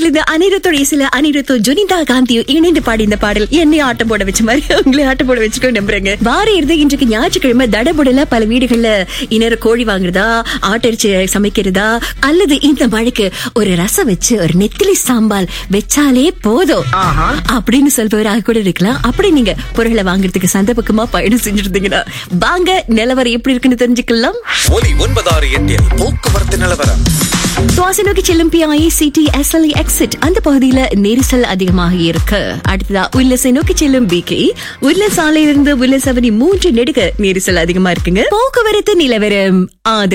திரைப்படத்துல அனிருத்தோட இசையில அனிருத்தோ ஜுனிதா காந்தியும் இணைந்து பாடி இந்த பாடல் என்னை ஆட்டம் போட வச்ச மாதிரி உங்களை ஆட்டம் போட வச்சுக்கோ நம்புறேங்க வார இறுதி இன்றைக்கு ஞாயிற்றுக்கிழமை தடபுடல பல வீடுகள்ல இன்னொரு கோழி வாங்குறதா ஆட்டரிச்சு சமைக்கிறதா அல்லது இந்த மழைக்கு ஒரு ரசம் வச்சு ஒரு நெத்திலி சாம்பால் வச்சாலே போதும் அப்படின்னு சொல்பவராக கூட இருக்கலாம் அப்படி நீங்க பொருளை வாங்குறதுக்கு சந்த பக்கமா பயணம் செஞ்சிருந்தீங்கன்னா வாங்க நிலவரம் எப்படி இருக்குன்னு தெரிஞ்சுக்கலாம் ஒலி ஒன்பதாறு எட்டில் போக்குவரத்து நிலவரம் துவாசி நோக்கி செல்லும் பிஐ சிடி எஸ்எல்இ எக்ஸிட் அந்த பகுதியில நெரிசல் அதிகமாக இருக்கு அடுத்ததா உல்லசை நோக்கி செல்லும் பிகே உல்ல சாலையிலிருந்து உல்ல சவனி மூன்று நெடுக நெரிசல் அதிகமா இருக்குங்க போக்குவரத்து நிலவரம் ஆதரவு